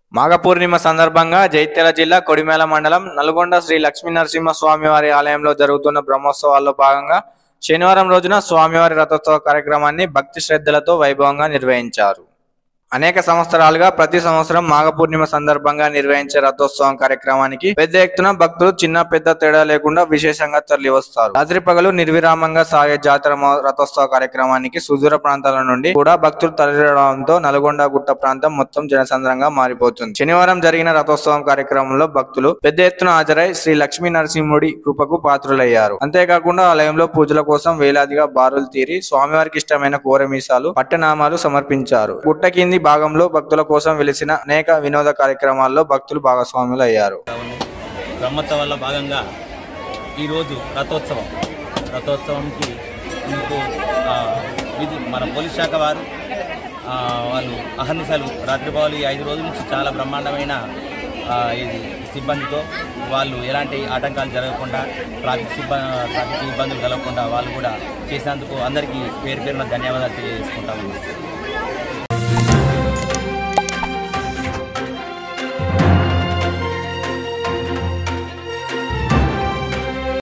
మాఘ పూర్ణిమ సందర్భంగా జైత్యాల జిల్లా కొడిమేల మండలం నల్గొండ శ్రీ లక్ష్మీ నరసింహ స్వామివారి ఆలయంలో జరుగుతున్న బ్రహ్మోత్సవాల్లో భాగంగా శనివారం రోజున స్వామివారి రథోత్సవ కార్యక్రమాన్ని భక్తి శ్రద్ధలతో వైభవంగా నిర్వహించారు అనేక సంవత్సరాలుగా ప్రతి సంవత్సరం మాఘ పూర్ణిమ సందర్భంగా నిర్వహించే రథోత్సవం కార్యక్రమానికి పెద్ద ఎత్తున భక్తులు చిన్న పెద్ద తేడా లేకుండా విశేషంగా తరలి వస్తారు రాత్రి పగలు నిర్విరామంగా సాగే జాతర మో- రథోత్సవ కార్యక్రమానికి సుదూర ప్రాంతాల నుండి కూడా భక్తులు తరలిరావడంతో నల్గొండ గుట్ట ప్రాంతం మొత్తం జనసంద్రంగా మారిపోతుంది శనివారం జరిగిన రథోత్సవం కార్యక్రమంలో భక్తులు పెద్ద ఎత్తున హాజరై శ్రీ లక్ష్మీ నరసింహుడి కృపకు పాత్రులయ్యారు అంతేకాకుండా ఆలయంలో పూజల కోసం వేలాదిగా బారులు తీరి స్వామివారికి ఇష్టమైన కోరమీసాలు పట్టనామాలు సమర్పించారు గుట్ట కింది భాగంలో భక్తుల కోసం వెలిసిన అనేక వినోద కార్యక్రమాల్లో భక్తులు భాగస్వాములు అయ్యారు బ్రహ్మోత్సవాల్లో భాగంగా ఈరోజు రథోత్సవం రథోత్సవంకి మీకు ఆ, ఇది మన పోలీస్ శాఖ వారు ఆ, వాళ్ళు అహర్నిశలు రాత్రిపాలు ఈ ఐదు రోజుల నుంచి చాలా బ్రహ్మాండమైన ఆ, ఇది సిబ్బందితో వాళ్ళు ఎలాంటి ఆటంకాలు జరగకుండా ట్రాఫిక్ సిబ్బంది ట్రాఫిక్ ఇబ్బందులు కలగకుండా వాళ్ళు కూడా చేసినందుకు అందరికీ పేరు పేరున ధన్యవాదాలు తెలియజేసుకుంటాము